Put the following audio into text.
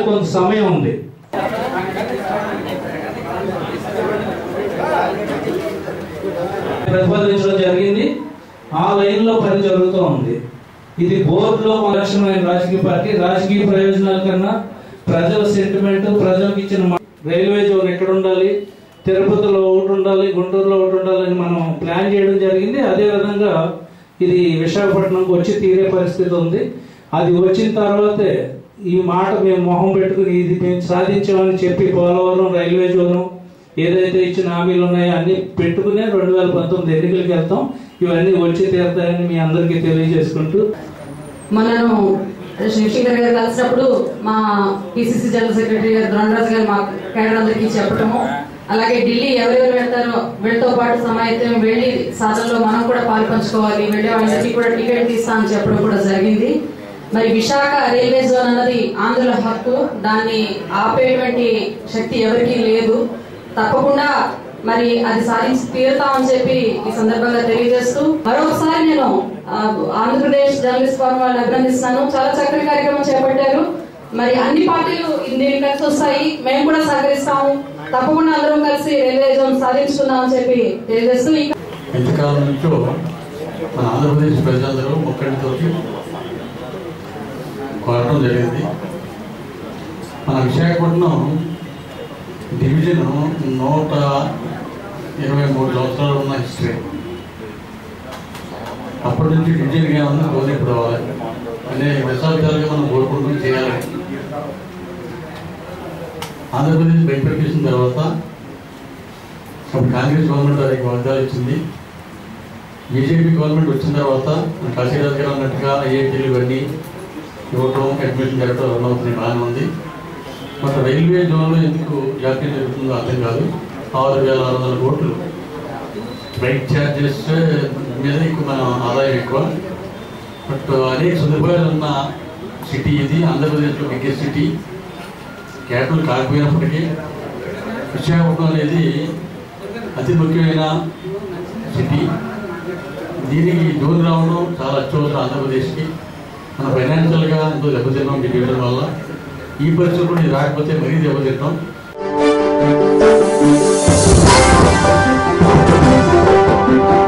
కొంత సమయం ఉంది ప్రతిపాదించడం జరిగింది ఆ లైన్ లో పని జరుగుతూ ఉంది ఇది బోర్డులో లక్షణమైన రాజకీయ పార్టీ రాజకీయ ప్రయోజనాల కన్నా ప్రజల సెంటిమెంట్ ప్రజలకు ఇచ్చిన మా- రైల్వే జోన్ ఎక్కడ ఉండాలి తిరుపతిలో ఒకటి ఉండాలి గుంటూరులో ఒకటి ఉండాలి అని మనం ప్లాన్ చేయడం జరిగింది అదే విధంగా ఇది విశాఖపట్నంకి వచ్చి తీరే పరిస్థితి ఉంది అది వచ్చిన తర్వాతే ఈ మాట మేము మొహం పెట్టుకుని ఇది మేము సాధించామని చెప్పి పోలవరం రైల్వే జోను ఏదైతే ఇచ్చిన హామీలు ఉన్నాయో అన్ని పెట్టుకునే రెండు వేల పంతొమ్మిది ఎన్నికలకు వెళ్తాం ఇవన్నీ వచ్చి తీరుతాయని మీ అందరికీ తెలియజేసుకుంటూ మనను శివశంకర్ గారు కలిసినప్పుడు మా పిసిసి జనరల్ సెక్రటరీ గారు ధనరాజు గారు మా కేడర్ అందరికీ చెప్పడము అలాగే ఢిల్లీ ఎవరెవరు వెళ్తారో వీళ్ళతో పాటు సమాయత్తం వెళ్ళి సాధనలో మనం కూడా పాలు పంచుకోవాలి వెళ్ళే వాళ్ళందరికీ కూడా టికెట్ తీస్తా అని చెప్పడం కూడా జరిగింది మరి విశాఖ రైల్వే జోన్ అన్నది ఆంధ్రుల హక్కు దాన్ని ఆపేటువంటి శక్తి ఎవరికీ లేదు తప్పకుండా మరి అది సాధించి తీరుతామని చెప్పి ఈ సందర్భంగా తెలియజేస్తూ మరొకసారి నేను ఆ, ఆంధ్రప్రదేశ్ జర్నలిస్ట్ ఫోరం వాళ్ళని అభినందిస్తున్నాను చాలా చక్కటి కార్యక్రమం చేపట్టారు మరి అన్ని పార్టీలు దీనికి కలిసి వస్తాయి మేము కూడా సహకరిస్తాము తప్పకుండా అందరం కలిసి రైల్వే జోన్ సాధించుకుందామని చెప్పి తెలియజేస్తూ ఈ ఎంతకాలం నుంచో మన ఆంధ్రప్రదేశ్ ప్రజలందరూ ఒక్కడితోటి కోరడం జరిగింది మన విశాఖపట్నం డివిజన్ నూట ఇరవై మూడు సంవత్సరాలు ఉన్న హిస్టరీ అప్పటి నుంచి డివిజన్ ఏమన్నా రోజు ఇప్పుడు అవ్వాలి అనే దశాబ్దాలుగా మనం కోరుకుంటూ చేయాలి ఆంధ్రప్రదేశ్ బయటపెట్టేసిన తర్వాత అప్పుడు కాంగ్రెస్ గవర్నమెంట్ వారికి వాగ్దాలు ఇచ్చింది బీజేపీ గవర్నమెంట్ వచ్చిన తర్వాత మన కాశీరాజు గారు అన్నట్టుగా ఐఐటీలు ఇవన్నీ ఇవ్వటం అడ్మిషన్ జరగటం రన్ అవుతుంది బాగానే ఉంది బట్ రైల్వే జోన్లో ఎందుకు జాప్యం జరుగుతుందో అర్థం కాదు ఆరు వేల ఆరు వందల కోట్లు ఫ్లైట్ ఛార్జెస్ మీద ఎక్కువ మన ఆదాయం ఎక్కువ బట్ అనేక సదుపాయాలు ఉన్న సిటీ ఇది ఆంధ్రప్రదేశ్లో బిగ్గెస్ట్ సిటీ క్యాపిటల్ కాకపోయినప్పటికీ విశాఖపట్నం అనేది అతి ముఖ్యమైన సిటీ దీనికి జోన్ రావడం చాలా అత్యవసరం ఆంధ్రప్రదేశ్కి మన ఫైనాన్షియల్గా ఎంతో దెబ్బతిన్నాం డివిజన్ వల్ల ఈ పరిస్థితుల్లో ఇది రాకపోతే మరీ దెబ్బతింటాం Thank